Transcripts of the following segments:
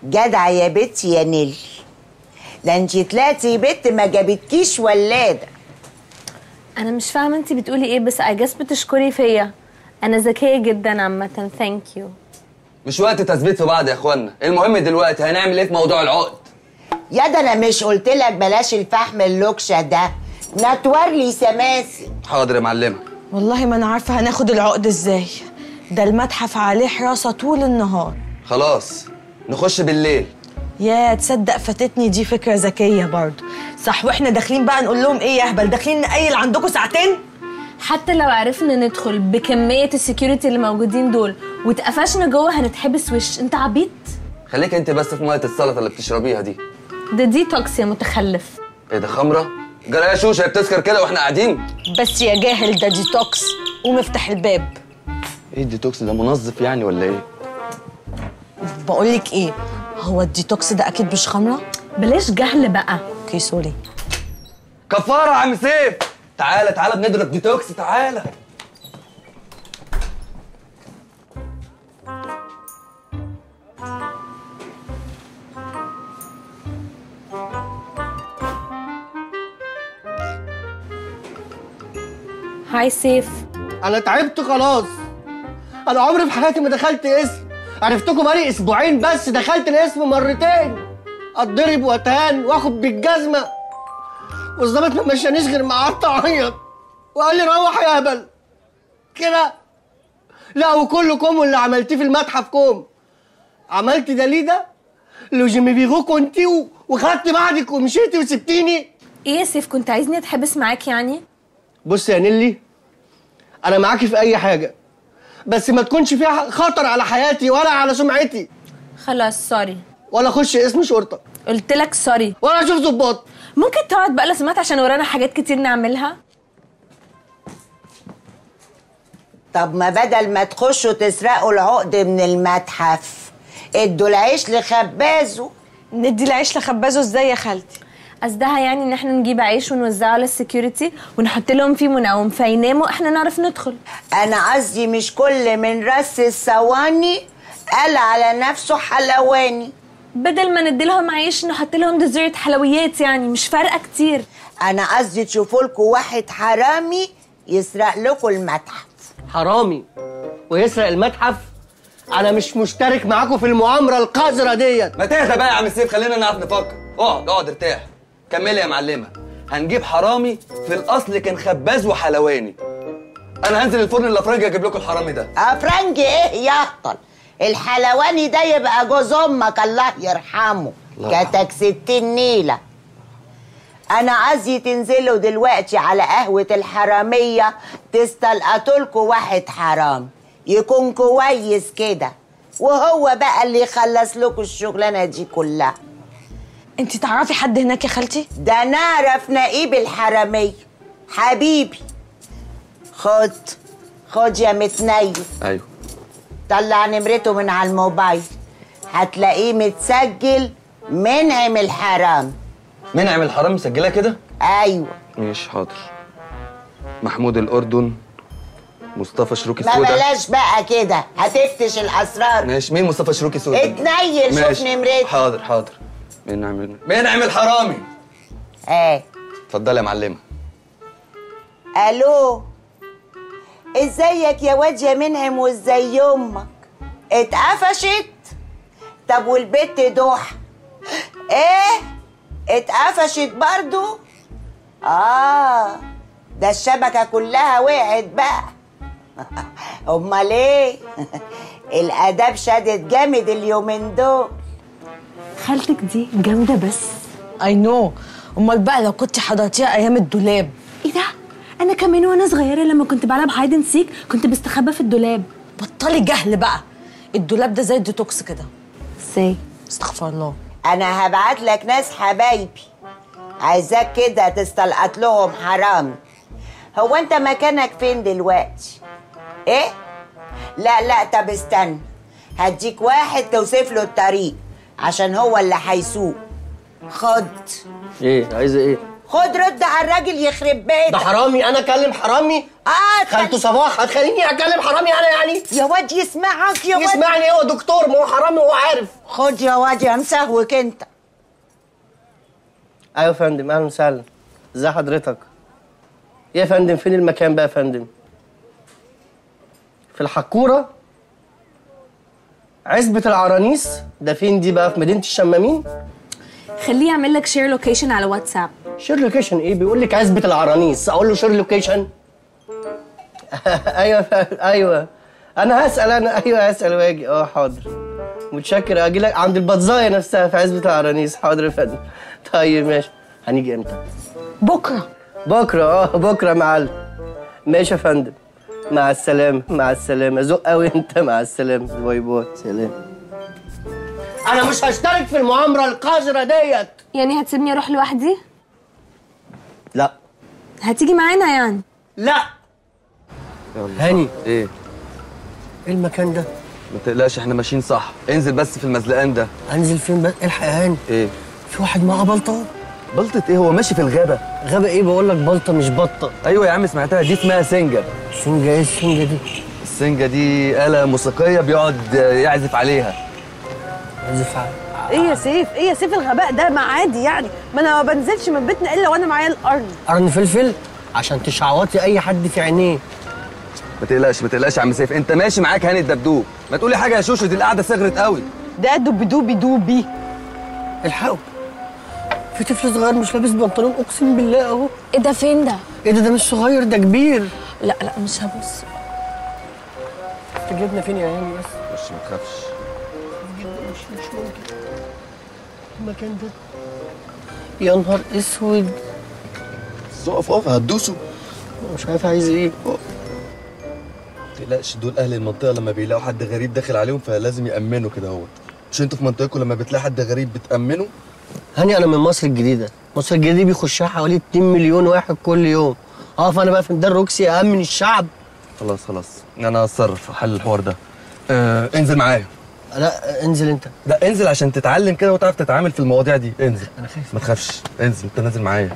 جدع يا بنتي يا نيل ده انت طلعتي بنت ما جابتكيش ولاده انا مش فاهمه انت بتقولي ايه بس اي جاس بتشكري فيا انا ذكيه جدا عامه ثانك يو مش وقت تثبيت في بعض يا اخوانا المهم دلوقتي هنعمل ايه في موضوع العقد يا ده انا مش قلت لك بلاش الفحم اللوكشه ده نتور لي سماسي حاضر يا معلمه والله ما انا عارفه هناخد العقد ازاي ده المتحف عليه حراسه طول النهار خلاص نخش بالليل يا تصدق فاتتني دي فكره ذكيه برضه صح واحنا داخلين بقى نقول لهم ايه يا هبل داخلين نقيل عندكم ساعتين حتى لو عرفنا ندخل بكميه السكيورتي اللي موجودين دول واتقفشنا جوه هنتحبس وش انت عبيط خليك انت بس في ميه السلطه اللي بتشربيها دي ده ديتوكس يا متخلف ايه ده خمره جرى يا شوشه بتسكر كده واحنا قاعدين بس يا جاهل ده ديتوكس قوم افتح الباب ايه الديتوكس ده منظف يعني ولا ايه بقول لك ايه هو الديتوكس ده اكيد مش خمره بلاش جهل بقى اوكي سوري كفاره يا عم سيف تعالى تعالى بنضرب ديتوكس تعالى هاي سيف انا تعبت خلاص انا عمري في حياتي ما دخلت اسم عرفتكم بقالي اسبوعين بس دخلت الاسم مرتين اتضرب واتهان واخد بالجزمه والظابط ما مشانيش غير ما قعدت اعيط وقال لي روح يا هبل كده لا وكلكم واللي عملتيه في المتحف كوم عملت ده ليه ده لو جيمي بيغو كنتي و- وخدت بعدك ومشيتي وسبتيني ايه يا سيف كنت عايزني اتحبس معاك يعني بص يا نيلي انا معاكي في اي حاجه بس ما تكونش فيها خطر على حياتي ولا على سمعتي خلاص سوري ولا اخش اسم شرطه قلت لك سوري ولا اشوف ظباط ممكن تقعد بقى لو سمعت عشان ورانا حاجات كتير نعملها طب ما بدل ما تخشوا تسرقوا العقد من المتحف ادوا العيش لخبازه ندي العيش لخبازه ازاي يا خالتي قصدها يعني ان احنا نجيب عيش ونوزعه على السكيورتي ونحط لهم فيه منوم فيناموا احنا نعرف ندخل انا قصدي مش كل من رس الصواني قال على نفسه حلواني بدل ما ندي لهم عيش نحط لهم ديزرت حلويات يعني مش فارقه كتير انا قصدي تشوفوا لكم واحد حرامي يسرق لكم المتحف حرامي ويسرق المتحف انا مش مشترك معاكم في المؤامره القذره ديت ما تهدى بقى يا عم سيف خلينا نعرف نفكر اقعد اقعد ارتاح كملي يا معلمه هنجيب حرامي في الاصل كان خباز وحلواني انا هنزل الفرن الافرنجي اجيب لكم الحرامي ده افرنج ايه يهطل الحلواني ده يبقى جوز امك الله يرحمه الله كتك ستين نيله انا قصدي تنزلوا دلوقتي على قهوه الحراميه تستلقطوا لكم واحد حرام يكون كويس كده وهو بقى اللي يخلص لكم الشغلانه دي كلها انت تعرفي حد هناك يا خالتي ده نعرف نقيب الحراميه حبيبي خد خد يا متنيل ايوه طلع نمرته من على الموبايل هتلاقيه متسجل منعم الحرام منعم الحرام مسجلها كده ايوه ماشي حاضر محمود الاردن مصطفى شروكي ما سودا بلاش بقى كده هتفتش الاسرار ماشي مين مصطفى شروكي سودا اتنيل شوف ماشي. نمرته حاضر حاضر منعم منعم الحرامي اه اتفضلي يا معلمه الو ازيك يا واد يا منعم وازاي امك اتقفشت طب والبت دوح ايه اتقفشت برضو اه ده الشبكه كلها وقعت بقى امال ايه الاداب شدت جامد اليومين دول خالتك دي جامده بس اي نو امال بقى لو كنت حضرتيها ايام الدولاب ايه ده انا كمان وانا صغيره لما كنت بلعب هايد اند سيك كنت بستخبى في الدولاب بطلي جهل بقى الدولاب ده زي الديتوكس كده ازاي استغفر الله انا هبعت لك ناس حبايبي عايزاك كده تستلقط لهم حرام هو انت مكانك فين دلوقتي ايه لا لا طب استنى هديك واحد توصف له الطريق عشان هو اللي هيسوق خد ايه عايزه ايه خد رد على الراجل يخرب ده بيتك حرامي انا اكلم حرامي اه خالته صباح هتخليني اكلم حرامي انا يعني يا واد يسمعك يا واد يسمعني هو دكتور ما هو حرامي وهو عارف خد يا واد يا مسهوك انت ايوه يا فندم اهلا وسهلا ازي حضرتك يا فندم فين المكان بقى يا فندم في الحكوره عزبة العرانيس ده فين دي بقى في مدينة الشمامين خليه يعمل لك شير لوكيشن على واتساب شير لوكيشن ايه بيقول لك عزبة العرانيس اقول له شير لوكيشن ايوه ف- ايوه انا هسأل انا ايوه هسأل واجي اه حاضر متشكر اجي لك عند البطزايه نفسها في عزبة العرانيس حاضر يا فندم طيب ماشي هنيجي امتى بكره بكره اه بكره يا معلم ماشي يا فندم مع السلامة مع السلامة ذوق قوي انت مع السلامة باي باي سلام انا مش هشترك في المؤامرة القذرة ديت يعني هتسيبني اروح لوحدي لا هتيجي معانا يعني لا هاني ايه ايه المكان ده ما تقلقش احنا ماشيين صح انزل بس في المزلقان ده انزل فين بقى الحق يا هاني ايه في واحد معاه بلطة بلطة ايه هو ماشي في الغابة غابة ايه بقول لك بلطة مش بطة ايوه يا عم سمعتها دي اسمها سنجة سنجة ايه السنجة دي السنجة دي آلة موسيقية بيقعد يعزف عليها عزف على ايه يا سيف ايه يا سيف الغباء ده ما عادي يعني ما انا ما بنزلش من بيتنا الا وانا معايا القرن قرن فلفل عشان تشعوطي اي حد في عينيه ما تقلقش ما تقلقش يا عم سيف انت ماشي معاك هاني الدبدوب ما تقولي حاجة يا شوشو دي القعدة صغرت قوي ده دوبي دوبي دوبي الحقوا في طفل صغير مش لابس بنطلون اقسم بالله اهو ايه ده فين ده ايه ده ده مش صغير ده كبير لا لا مش هبص تجيبنا فين يا هاني بس مش ما تخافش مش مش ممكن المكان ده يا نهار اسود اقف اقف هتدوسوا مش عارف عايز ايه ما تقلقش دول اهل المنطقة لما بيلاقوا حد غريب داخل عليهم فلازم يأمنوا كده اهوت مش انتوا في منطقتكم لما بتلاقي حد غريب بتأمنوا هاني انا من مصر الجديده مصر الجديده دي بيخشها حوالي 2 مليون واحد كل يوم اه فانا بقى في ميدان روكسي امن الشعب خلاص خلاص انا هتصرف في حل الحوار ده آه انزل معايا لا انزل انت لا انزل عشان تتعلم كده وتعرف تتعامل في المواضيع دي انزل انا خايف ما تخافش انزل انت نازل معايا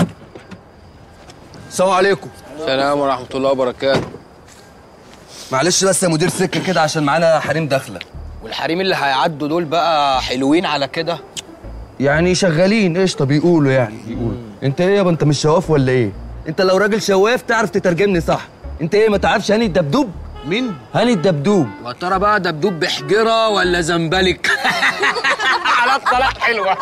السلام عليكم السلام ورحمة الله وبركاته معلش بس يا مدير سكه كده عشان معانا حريم داخله والحريم اللي هيعدوا دول بقى حلوين على كده يعني شغالين قشطه بيقولوا يعني بيقولوا انت ايه يابا انت مش شواف ولا ايه انت لو راجل شواف تعرف تترجمني صح انت ايه ما تعرفش هاني الدبدوب مين؟ هاني الدبدوب وترى بقى دبدوب بحجرة ولا زنبلك؟ على الطلاق حلوة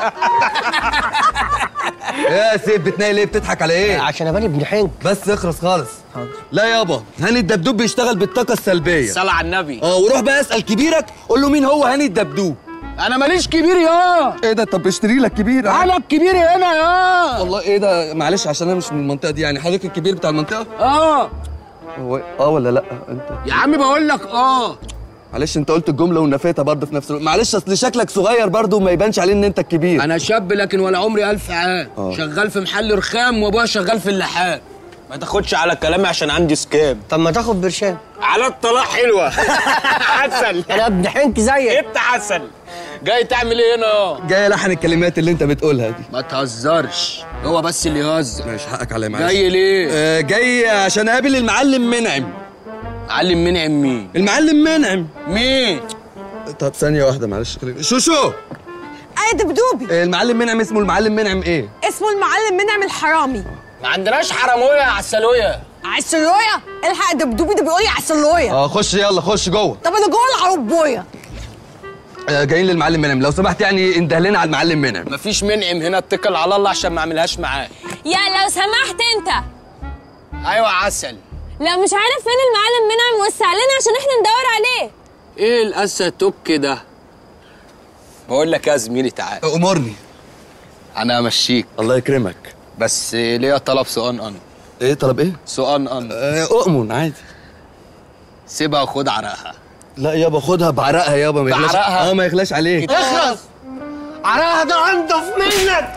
يا سيف بتنايل ايه بتضحك على ايه عشان ابان ابن حنك بس اخرس خالص حاضر لا يابا هاني الدبدوب بيشتغل بالطاقه السلبيه صلى على النبي اه وروح بقى اسال كبيرك قول له مين هو هاني الدبدوب أنا ماليش كبير يا ايه ده طب اشتري لك كبير أنا الكبير هنا يا والله ايه ده معلش عشان انا مش من المنطقه دي يعني حضرتك الكبير بتاع المنطقه آه هو اه ولا لا انت يا عم بقول لك آه معلش انت قلت الجمله ونفيتها برضه في نفس الوقت معلش اصل شكلك صغير برضه وما يبانش عليه ان انت الكبير أنا شاب لكن ولا عمري ألف عام آه. شغال في محل رخام وأبويا شغال في اللحام ما تاخدش على كلامي عشان عندي سكاب طب ما تاخد برشام على الطلاق حلوة عسل انا ابن حنك زيك انت عسل جاي تعمل ايه هنا جاي لحن الكلمات اللي انت بتقولها دي ما تهزرش هو بس اللي يهزر ماشي حقك عليا معلش جاي ليه آه جاي عشان اقابل المعلم منعم علم منعم مين المعلم منعم مين طب ثانيه واحده معلش خليني شو شو ايه دبدوبي آه، المعلم منعم اسمه المعلم منعم ايه اسمه المعلم منعم الحرامي ما عندناش حرامويه يا عسلويه عسلوية الحق دبدوبي ده بيقول لي عسلوية اه خش يلا خش جوه طب انا جوه العربويه آه جايين للمعلم منعم لو سمحت يعني انده لنا على المعلم منعم مفيش منعم هنا اتكل على الله عشان ما اعملهاش معاه يا لو سمحت انت ايوه عسل لو مش عارف فين المعلم منعم وسع لنا عشان احنا ندور عليه ايه الاسى توك ده بقول لك يا زميلي تعال امرني انا امشيك الله يكرمك بس ليا طلب سؤال ان ايه طلب ايه سؤال ان آه اؤمن عادي سيبها وخد عرقها لا يابا خدها بعرقها يابا ما يغلاش بعرقها؟ اه ما يغلاش عليك اخرس عراها ده انضف منك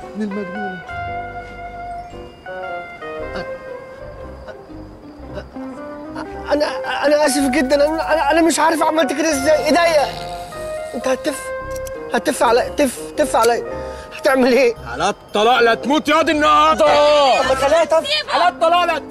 انا انا اسف جدا انا انا, أنا مش عارف عملت كده ازاي ايديا انت هتف هتف علي تف تف علي هتعمل ايه على الطلاق لا تموت ياض النهارده طب ما خليها تف على الطلاق لا